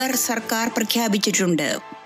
സർക്കാർ പ്രഖ്യാപിച്ചിട്ടുണ്ട്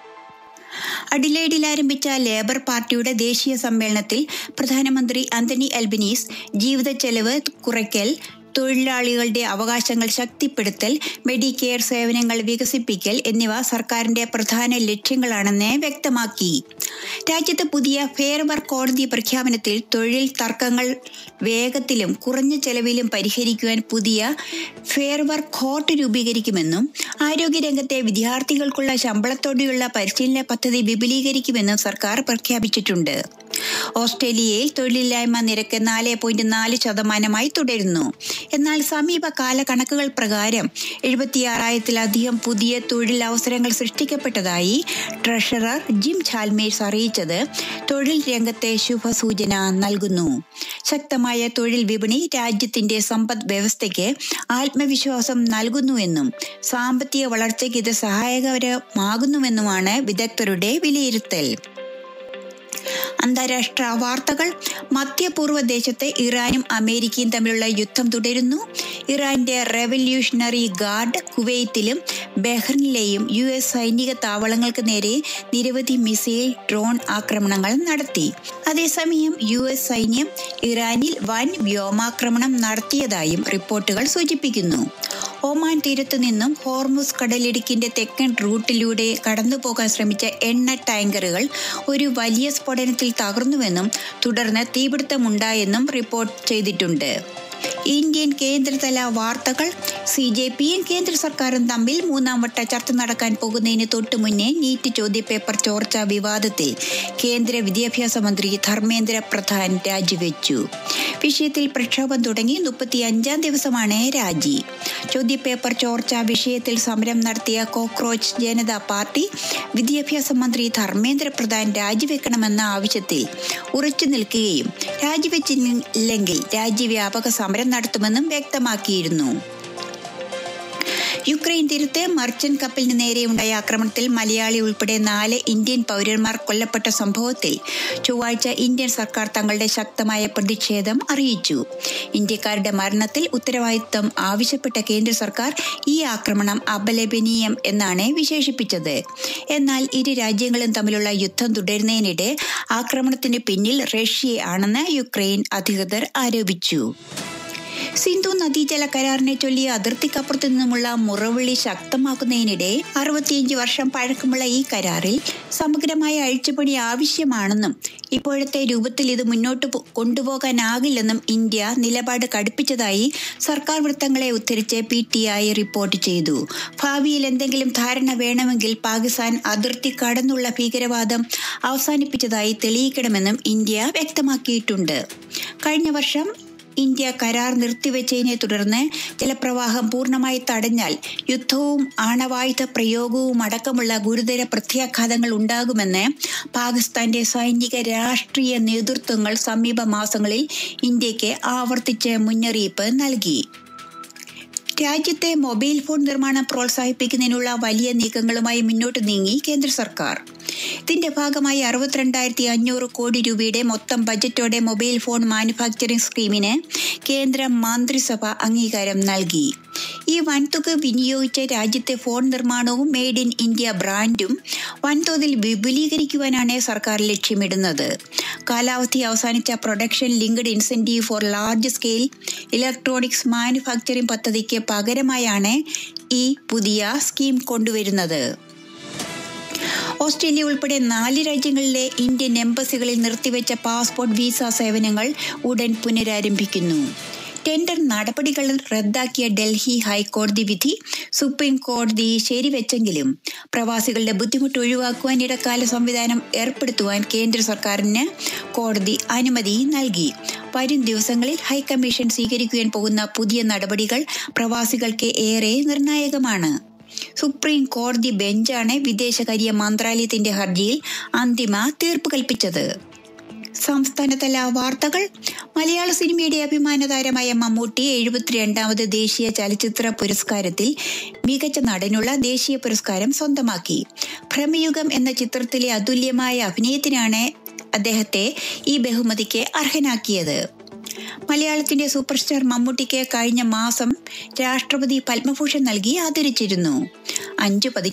അഡിലേഡിൽ ആരംഭിച്ച ലേബർ പാർട്ടിയുടെ ദേശീയ സമ്മേളനത്തിൽ പ്രധാനമന്ത്രി അന്തനി അൽബനീസ് ജീവിത ചെലവ് കുറയ്ക്കൽ തൊഴിലാളികളുടെ അവകാശങ്ങൾ ശക്തിപ്പെടുത്തൽ മെഡിക്കെയർ സേവനങ്ങൾ വികസിപ്പിക്കൽ എന്നിവ സർക്കാരിന്റെ പ്രധാന ലക്ഷ്യങ്ങളാണെന്ന് വ്യക്തമാക്കി രാജ്യത്ത് പുതിയ ഫെയർ വർക്ക് കോടതി പ്രഖ്യാപനത്തിൽ തൊഴിൽ തർക്കങ്ങൾ വേഗത്തിലും കുറഞ്ഞ ചെലവിലും പരിഹരിക്കുവാൻ പുതിയ ഫെയർ വർക്ക് കോർട്ട് രൂപീകരിക്കുമെന്നും ആരോഗ്യരംഗത്തെ വിദ്യാർത്ഥികൾക്കുള്ള ശമ്പളത്തോടെയുള്ള പരിശീലന പദ്ധതി വിപുലീകരിക്കുമെന്നും സർക്കാർ പ്രഖ്യാപിച്ചിട്ടുണ്ട് ഓസ്ട്രേലിയയിൽ തൊഴിലില്ലായ്മ നിരക്ക് നാല് പോയിന്റ് നാല് ശതമാനമായി തുടരുന്നു എന്നാൽ സമീപ കാല കണക്കുകൾ പ്രകാരം എഴുപത്തിയാറായിരത്തിലധികം പുതിയ തൊഴിലവസരങ്ങൾ സൃഷ്ടിക്കപ്പെട്ടതായി ട്രഷറർ ജിം ചാൽമേഴ്സ് അറിയിച്ചത് തൊഴിൽ രംഗത്തെ ശുഭസൂചന നൽകുന്നു ശക്തമായ തൊഴിൽ വിപണി രാജ്യത്തിന്റെ സമ്പദ് വ്യവസ്ഥയ്ക്ക് ആത്മവിശ്വാസം നൽകുന്നുവെന്നും സാമ്പത്തിക വളർച്ചയ്ക്ക് ഇത് സഹായകരമാകുന്നുവെന്നുമാണ് വിദഗ്ധരുടെ വിലയിരുത്തൽ അന്താരാഷ്ട്ര വാർത്തകൾ മധ്യപൂർവ്വ ദേശത്തെ ഇറാനും അമേരിക്കയും തമ്മിലുള്ള യുദ്ധം തുടരുന്നു ഇറാന്റെ റെവല്യൂഷണറി ഗാർഡ് കുവൈത്തിലും ബഹ്റിനിലെയും യു എസ് സൈനിക താവളങ്ങൾക്ക് നേരെ നിരവധി മിസൈൽ ഡ്രോൺ ആക്രമണങ്ങൾ നടത്തി അതേസമയം യു എസ് സൈന്യം ഇറാനിൽ വൻ വ്യോമാക്രമണം നടത്തിയതായും റിപ്പോർട്ടുകൾ സൂചിപ്പിക്കുന്നു ഒമാൻ തീരത്തു നിന്നും ഹോർമുസ് കടലിടുക്കിന്റെ തെക്കൻ റൂട്ടിലൂടെ കടന്നുപോകാൻ ശ്രമിച്ച എണ്ണ ടാങ്കറുകൾ ഒരു വലിയ സ്ഫോടനത്തിൽ തകർന്നുവെന്നും തുടർന്ന് തീപിടുത്തമുണ്ടായെന്നും റിപ്പോർട്ട് ചെയ്തിട്ടുണ്ട് ഇന്ത്യൻ കേന്ദ്രതല വാർത്തകൾ സി ജെ പിയും കേന്ദ്ര സർക്കാരും തമ്മിൽ മൂന്നാം വട്ട ചർച്ച നടക്കാൻ പോകുന്നതിന് തൊട്ടു മുന്നേ നീറ്റ് ചോദ്യപേപ്പർ ചോർച്ച വിവാദത്തിൽ കേന്ദ്ര വിദ്യാഭ്യാസ മന്ത്രി ധർമ്മേന്ദ്ര പ്രധാൻ രാജിവെച്ചു വിഷയത്തിൽ പ്രക്ഷോഭം തുടങ്ങി മുപ്പത്തി അഞ്ചാം ദിവസമാണ് രാജി ചോദ്യപേപ്പർ ചോർച്ച വിഷയത്തിൽ സമരം നടത്തിയ കോക്രോച്ച് ജനതാ പാർട്ടി വിദ്യാഭ്യാസ മന്ത്രി ധർമ്മേന്ദ്ര പ്രധാൻ രാജിവെക്കണമെന്ന ആവശ്യത്തിൽ ഉറച്ചു നിൽക്കുകയും രാജിവെച്ചില്ലെങ്കിൽ രാജ്യവ്യാപക സമരം നടത്തുമെന്നും വ്യക്തമാക്കിയിരുന്നു യുക്രൈൻ തീരത്ത് മർച്ചന്റ് കപ്പലിന് നേരെയുണ്ടായ ആക്രമണത്തിൽ മലയാളി ഉൾപ്പെടെ നാല് ഇന്ത്യൻ പൗരന്മാർ കൊല്ലപ്പെട്ട സംഭവത്തിൽ ചൊവ്വാഴ്ച ഇന്ത്യൻ സർക്കാർ തങ്ങളുടെ ശക്തമായ പ്രതിഷേധം അറിയിച്ചു ഇന്ത്യക്കാരുടെ മരണത്തിൽ ഉത്തരവാദിത്തം ആവശ്യപ്പെട്ട കേന്ദ്ര സർക്കാർ ഈ ആക്രമണം അപലപനീയം എന്നാണ് വിശേഷിപ്പിച്ചത് എന്നാൽ ഇരു രാജ്യങ്ങളും തമ്മിലുള്ള യുദ്ധം തുടരുന്നതിനിടെ ആക്രമണത്തിന് പിന്നിൽ റഷ്യ ആണെന്ന് യുക്രൈൻ അധികൃതർ ആരോപിച്ചു സിന്ധു നദീജല കരാറിനെ ചൊല്ലി അതിർത്തിക്കപ്പുറത്തു നിന്നുമുള്ള മുറവിളി ശക്തമാക്കുന്നതിനിടെ അറുപത്തിയഞ്ച് വർഷം പഴക്കമുള്ള ഈ കരാറിൽ സമഗ്രമായ അഴിച്ചുപണി ആവശ്യമാണെന്നും ഇപ്പോഴത്തെ രൂപത്തിൽ ഇത് മുന്നോട്ട് കൊണ്ടുപോകാനാകില്ലെന്നും ഇന്ത്യ നിലപാട് കടുപ്പിച്ചതായി സർക്കാർ വൃത്തങ്ങളെ ഉദ്ധരിച്ച് പി ടി ഐ റിപ്പോർട്ട് ചെയ്തു ഭാവിയിൽ എന്തെങ്കിലും ധാരണ വേണമെങ്കിൽ പാകിസ്ഥാൻ അതിർത്തി കടന്നുള്ള ഭീകരവാദം അവസാനിപ്പിച്ചതായി തെളിയിക്കണമെന്നും ഇന്ത്യ വ്യക്തമാക്കിയിട്ടുണ്ട് കഴിഞ്ഞ വർഷം ഇന്ത്യ കരാർ നിർത്തിവെച്ചതിനെ തുടർന്ന് ജലപ്രവാഹം പൂർണ്ണമായി തടഞ്ഞാൽ യുദ്ധവും ആണവായുധ പ്രയോഗവും അടക്കമുള്ള ഗുരുതര പ്രത്യാഘാതങ്ങൾ ഉണ്ടാകുമെന്ന് പാകിസ്ഥാന്റെ സൈനിക രാഷ്ട്രീയ നേതൃത്വങ്ങൾ സമീപ മാസങ്ങളിൽ ഇന്ത്യക്ക് ആവർത്തിച്ച് മുന്നറിയിപ്പ് നൽകി രാജ്യത്തെ മൊബൈൽ ഫോൺ നിർമ്മാണം പ്രോത്സാഹിപ്പിക്കുന്നതിനുള്ള വലിയ നീക്കങ്ങളുമായി മുന്നോട്ട് നീങ്ങി കേന്ദ്ര സർക്കാർ ഇതിന്റെ ഭാഗമായി അറുപത്തിരണ്ടായിരത്തി അഞ്ഞൂറ് കോടി രൂപയുടെ മൊത്തം ബജറ്റോടെ മൊബൈൽ ഫോൺ മാനുഫാക്ചറിംഗ് സ്കീമിന് കേന്ദ്ര മന്ത്രിസഭ അംഗീകാരം നൽകി ഈ വൻതുക വിനിയോഗിച്ച് രാജ്യത്തെ ഫോൺ നിർമ്മാണവും മെയ്ഡ് ഇൻ ഇന്ത്യ ബ്രാൻഡും വൻതോതിൽ വിപുലീകരിക്കുവാനാണ് സർക്കാർ ലക്ഷ്യമിടുന്നത് കാലാവധി അവസാനിച്ച production linked incentive for large scale electronics manufacturing പദ്ധതിക്ക് പകരമായാണ് ഈ പുതിയ സ്കീം കൊണ്ടുവരുന്നത് ഓസ്ട്രേലിയ ഉൾപ്പെടെ നാല് രാജ്യങ്ങളിലെ ഇന്ത്യൻ എംബസികളിൽ നിർത്തിവെച്ച പാസ്പോർട്ട് വിസ സേവനങ്ങൾ ഉടൻ പുനരാരംഭിക്കുന്നു ടെൻഡർ നടപടികൾ റദ്ദാക്കിയ ഡൽഹി ഹൈക്കോടതി വിധി സുപ്രീം കോടതി ശരിവെച്ചെങ്കിലും പ്രവാസികളുടെ ബുദ്ധിമുട്ട് ഒഴിവാക്കുവാൻ ഇടക്കാല സംവിധാനം ഏർപ്പെടുത്തുവാൻ കേന്ദ്ര സർക്കാരിന് കോടതി അനുമതി നൽകി വരും ദിവസങ്ങളിൽ ഹൈക്കമ്മീഷൻ സ്വീകരിക്കുവാൻ പോകുന്ന പുതിയ നടപടികൾ പ്രവാസികൾക്ക് ഏറെ നിർണായകമാണ് സുപ്രീം കോടതി ബെഞ്ചാണ് വിദേശകാര്യ മന്ത്രാലയത്തിന്റെ ഹർജിയിൽ അന്തിമ തീർപ്പ് കൽപ്പിച്ചത് സംസ്ഥാനതല വാർത്തകൾ മലയാള സിനിമയുടെ അഭിമാന താരമായ മമ്മൂട്ടി എഴുപത്തിരണ്ടാമത് ദേശീയ ചലച്ചിത്ര പുരസ്കാരത്തിൽ മികച്ച നടനുള്ള ദേശീയ പുരസ്കാരം സ്വന്തമാക്കി ഭ്രമയുഗം എന്ന ചിത്രത്തിലെ അതുല്യമായ അഭിനയത്തിനാണ് അദ്ദേഹത്തെ ഈ ബഹുമതിക്ക് അർഹനാക്കിയത് മലയാളത്തിന്റെ സൂപ്പർ സ്റ്റാർ മമ്മൂട്ടിക്ക് കഴിഞ്ഞ മാസം രാഷ്ട്രപതി പത്മഭൂഷൺ നൽകി ആദരിച്ചിരുന്നു അഞ്ചു